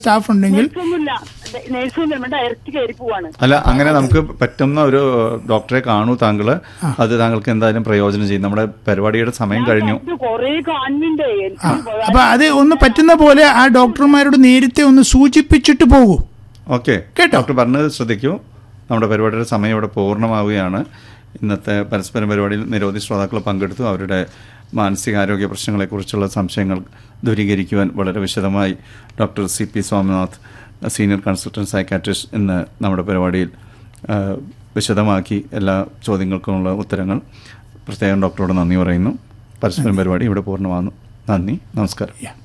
Staff ഉണ്ടെങ്കിൽ നേഴ്സൊന്നുമില്ല നേഴ്സൊന്നും നമ്മുടെ direct കയറി പോവാണ് അല്ല അങ്ങനെ നമുക്ക് പറ്റുന്ന ഒരു ഡോക്ടറെ കാണൂ താങ്കൾ അത് താങ്കൾക്ക് എന്തായാലും പ്രയോജനം ചെയ്യും നമ്മുടെ പരിപാടിയുടെ സമയം കഴിഞ്ഞു ഇത് കൊറേ കാണുന്നുണ്ട് എനിക്ക് അപ്പൊ അത് ഒന്ന് പറ്റുന്ന പോലെ ആ ഡോക്ടർമാരോട് നേരത്തെ ഒന്ന് സൂചിപ്പിച്ചിട്ട് പോകൂ ഓക്കെ കേട്ടോ. ഡോക്ടർ പറഞ്ഞത് ശ്രദ്ധിക്കൂ നമ്മുടെ പരിപാടിയുടെ സമയം ഇവിടെ പൂർണ്ണമാവുകയാണ് ഇന്നത്തെ പരസ്പരം പരിപാടിയിൽ നിരവധി ശ്രോതാക്കൾ പങ്കെടുത്തു അവരുടെ മാനസികാരോഗ്യ പ്രശ്നങ്ങളെക്കുറിച്ചുള്ള സംശയങ്ങൾ ദൂരീകരിക്കുവാൻ വളരെ വിശദമായി doctor C P Swaminath senior consultant psychiatrist ഇന്ന് നമ്മുടെ പരിപാടിയിൽ ആ, വിശദമാക്കി എല്ലാ ചോദ്യങ്ങൾക്കുമുള്ള ഉത്തരങ്ങൾ പ്രത്യേകം ഡോക്ടറോട് നന്ദി പറയുന്നു പരസ്പരം പരിപാടി ഇവിടെ പൂർണ്ണമാകുന്നു നന്ദി നമസ്കാരം